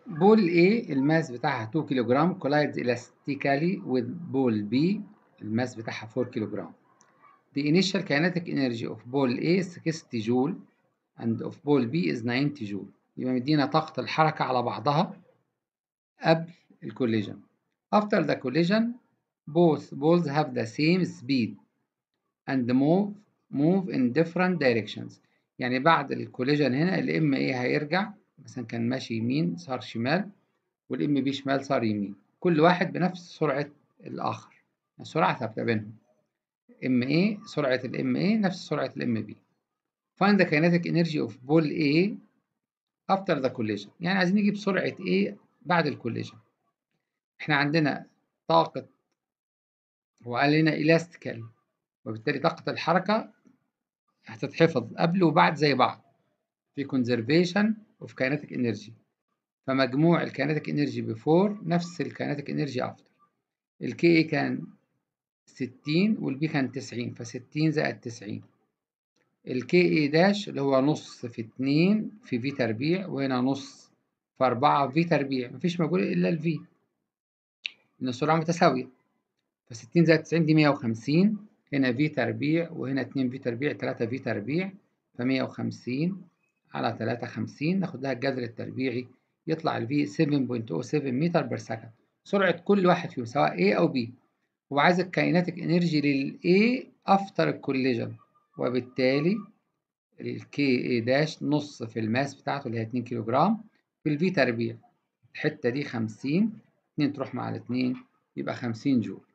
بول A الماس بتاعها 2 كيلو جرام collides elastically with ball B الماس بتاعها 4 كيلو جرام. The initial kinetic energy of ball A is 60 joule and of ball B is 90 joule. يبقى مدينا طاقة الحركة على بعضها قبل الكوليجن. After the collision both balls have the same speed and move move in different directions. يعني بعد الكوليجن هنا الام ايه هيرجع مثلا كان ماشي يمين صار شمال والام بي شمال صار يمين كل واحد بنفس سرعة الآخر السرعة ثابتة بينهم ام ايه سرعة الام ايه نفس سرعة الام بي find the kinetic energy of ball A after the collision يعني عايزين نجيب سرعة A بعد الكوليجن احنا عندنا طاقة هو قال لنا elastically وبالتالي طاقة الحركة هتتحفظ قبل وبعد زي بعض في conservation of kinetic energy فمجموع الكينيتيك انرجي بفور نفس الكينيتيك انرجي افتر الكي اي كان 60 والبي كان 90 ف 60 زائد 90 الكي اي داش اللي هو نص في 2 في في تربيع وهنا نص في 4 في تربيع مفيش مجهول الا الفي ان السرعه متساويه ف 60 زائد 90 دي 150 هنا في تربيع وهنا 2 في تربيع 3 في تربيع ف 150 على 3 50 ناخد لها الجذر التربيعي يطلع ال V 7.07 متر بير سكند سرعة كل واحد فيهم سواء A أو B هو عايز الكايناتيك انرجي لل A افتر الكوليجن وبالتالي ال KA داش نص في الماس بتاعته اللي هي 2 كيلو جرام في ال V تربيع الحتة دي 50 2 تروح مع الاتنين يبقى 50 جول